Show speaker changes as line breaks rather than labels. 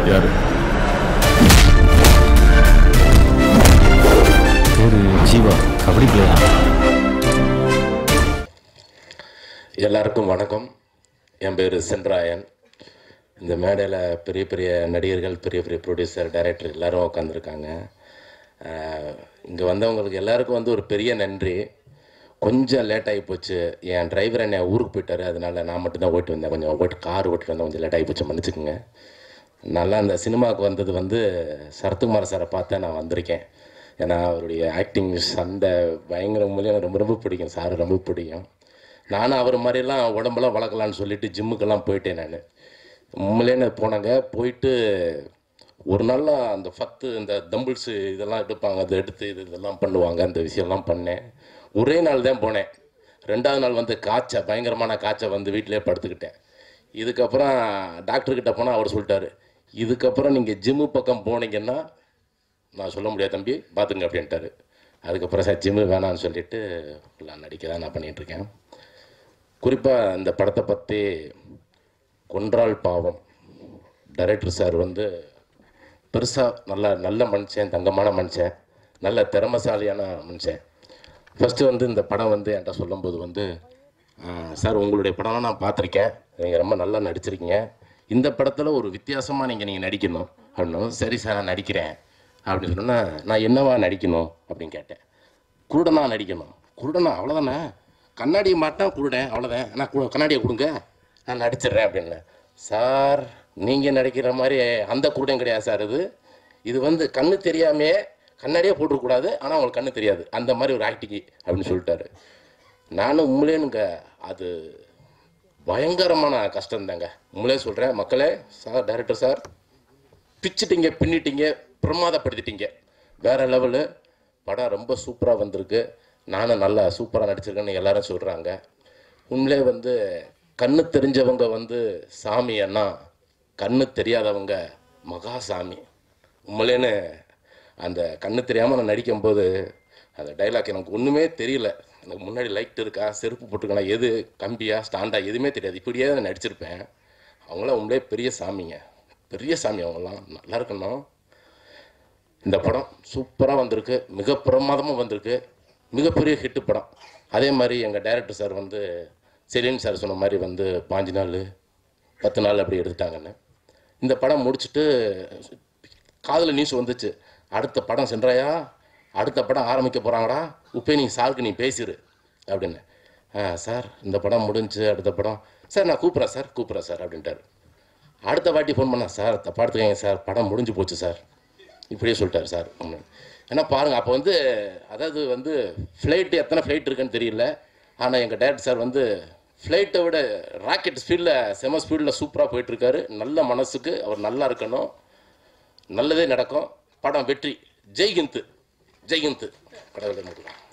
யாரு பேரு ஜீவா கபடி பிளேயரா
எல்லாருக்கும் வணக்கம் என் பேர் சென்ராயன் இந்த மேடையில் பெரிய பெரிய நடிகர்கள் பெரிய பெரிய ப்ரொடியூசர் டைரக்டர் எல்லாரும் உட்காந்துருக்காங்க இங்கே வந்தவங்களுக்கு எல்லாருக்கும் வந்து ஒரு பெரிய நன்றி கொஞ்சம் லேட் ஆகி போச்சு என் டிரைவர் என்னை ஊருக்கு போயிட்டாரு அதனால நான் மட்டும்தான் ஓட்டி வந்தேன் கொஞ்சம் ஓட்டு கார் ஓட்டி வந்தேன் கொஞ்சம் லேட் ஆகி போச்சு மன்னிச்சுக்கோங்க நல்லா அந்த சினிமாவுக்கு வந்தது வந்து சரத்குமார் சாரை பார்த்தா நான் வந்திருக்கேன் ஏன்னா அவருடைய ஆக்டிங் சண்டை பயங்கர மூலியம் எனக்கு ரொம்ப ரொம்ப பிடிக்கும் சார் ரொம்ப பிடிக்கும் நானும் அவர் மாதிரிலாம் உடம்பெல்லாம் வளர்க்கலான்னு சொல்லிட்டு ஜிம்முக்கெல்லாம் போயிட்டேன் நான் உண்மையிலேன்னு போனாங்க போயிட்டு ஒரு நாள் அந்த ஃபத்து இந்த தம்பிள்ஸு இதெல்லாம் எடுப்பாங்க அதை எடுத்து இது இதெல்லாம் பண்ணுவாங்க அந்த விஷயம்லாம் பண்ணேன் ஒரே நாள் தான் போனேன் ரெண்டாவது நாள் வந்து காய்ச்ச பயங்கரமான காய்ச்சல் வந்து வீட்டிலே படுத்துக்கிட்டேன் இதுக்கப்புறம் டாக்டர்கிட்ட போனால் அவர் சொல்லிட்டாரு இதுக்கப்புறம் நீங்கள் ஜிம்மு பக்கம் போனீங்கன்னா நான் சொல்ல முடியாது தம்பி பார்த்துங்க அப்படின்ட்டாரு அதுக்கப்புறம் சார் ஜிம்மு வேணான்னு சொல்லிட்டு ஃபுல்லாக நடிக்க தான் நான் பண்ணிகிட்ருக்கேன் குறிப்பாக இந்த படத்தை பற்றி கொன்றால் பாவம் டைரக்டர் சார் வந்து பெருசாக நல்ல நல்ல மனுஷன் தங்கமான மனுஷன் நல்ல திறமசாலியான மனுஷன் ஃபஸ்ட்டு வந்து இந்த படம் வந்து என்கிட்ட சொல்லும்போது வந்து "ஆ, சார் உங்களுடைய படம்லாம் நான் பார்த்துருக்கேன் நீங்கள் ரொம்ப நல்லா நடிச்சிருக்கீங்க இந்த படத்தில் ஒரு வித்தியாசமாக நீங்கள் நீங்கள் நடிக்கணும் அப்படின்னும் சரி சார் நான் நடிக்கிறேன் அப்படின்னு சொன்னா நான் என்னவா நடிக்கணும் அப்படின்னு கேட்டேன் குருடனா நடிக்கணும் குருடனா அவ்வளோதானே கண்ணாடி மாட்டேன் குருடன் அவ்வளோதான் நான் கு- கண்ணாடியை கொடுங்க நான் நடிச்சிடுறேன் அப்படின்னு சார் நீங்கள் நடிக்கிற மாதிரி அந்த குருடன் கிடையாது சார் இது இது வந்து கண்ணு தெரியாமையே கண்ணாடியே போட்டுருக்கூடாது ஆனால் உங்களுக்கு கண்ணு தெரியாது அந்த மாதிரி ஒரு ஆக்டிங்கி அப்படின்னு சொல்லிட்டாரு நானும் உண்மையிலேனுங்க அது பயங்கரமான கஷ்டம் தாங்க உண்மையிலே சொல்கிறேன் மக்களே சார் டைரக்டர் சார் பிச்சிட்டீங்க பின்னிட்டீங்க பிரமாதப்படுத்திட்டீங்க வேற லெவலு படம் ரொம்ப சூப்பராக வந்திருக்கு நானும் நல்லா சூப்பராக நடிச்சிருக்கேன்னு எல்லாரும் சொல்கிறாங்க உண்மையிலே வந்து கண்ணு தெரிஞ்சவங்க வந்து சாமி அண்ணா கண்ணு தெரியாதவங்க மகா சாமி உண்மையிலேன்னு அந்த கண்ணு தெரியாமல் நான் நடிக்கும்போது அந்த டைலாக் எனக்கு ஒன்றுமே தெரியல எனக்கு முன்னாடி லைட் இருக்கா செருப்பு போட்டுக்கலாம் எது கம்பியா ஸ்டாண்டா எதுவுமே தெரியாது இப்படியே நான் நடிச்சிருப்பேன் அவங்களாம் உண்மையிலே பெரிய சாமிங்க பெரிய சாமி அவங்களாம் நல்லா இருக்கணும் இந்த படம் சூப்பராக வந்திருக்கு மிக பிரமாதமாக வந்திருக்கு மிகப்பெரிய ஹிட்டு படம் அதே மாதிரி எங்கள் டைரக்டர் சார் வந்து செலின் சார் சொன்ன மாதிரி வந்து பாஞ்சு நாள் பத்து நாள் அப்படி எடுத்துட்டாங்கன்னு இந்த படம் முடிச்சுட்டு காதில் நியூஸ் வந்துச்சு அடுத்த படம் சென்றாயா அடுத்த படம் ஆரம்பிக்க போகிறாங்கடா உப்பே நீ சாருக்கு நீ பேசிடு அப்படின்னு ஆ சார் இந்த படம் முடிஞ்சு அடுத்த படம் சார் நான் கூப்பிட்றேன் சார் கூப்பிட்றேன் சார் அப்படின்ட்டாரு அடுத்த வாட்டி ஃபோன் பண்ணா சார் தப்பா எடுத்துக்கங்க சார் படம் முடிஞ்சு போச்சு சார் இப்படியே சொல்லிட்டாரு சார் அப்படின்னு. ஏன்னா பாருங்கள் அப்போ வந்து அதாவது வந்து ஃப்ளைட்டு எத்தனை ஃப்ளைட் இருக்குன்னு தெரியல ஆனால் எங்கள் டேரக்டர் சார் வந்து ஃப்ளைட்டை விட ராக்கெட் ஸ்பீடில் செம ஸ்பீடில் சூப்பராக போயிட்டுருக்காரு நல்ல மனசுக்கு அவர் நல்லா இருக்கணும் நல்லதே நடக்கும் படம் வெற்றி ஜெய்ஹிந்த் ஜெய்ஹிந்த் கடவுளை முடியும்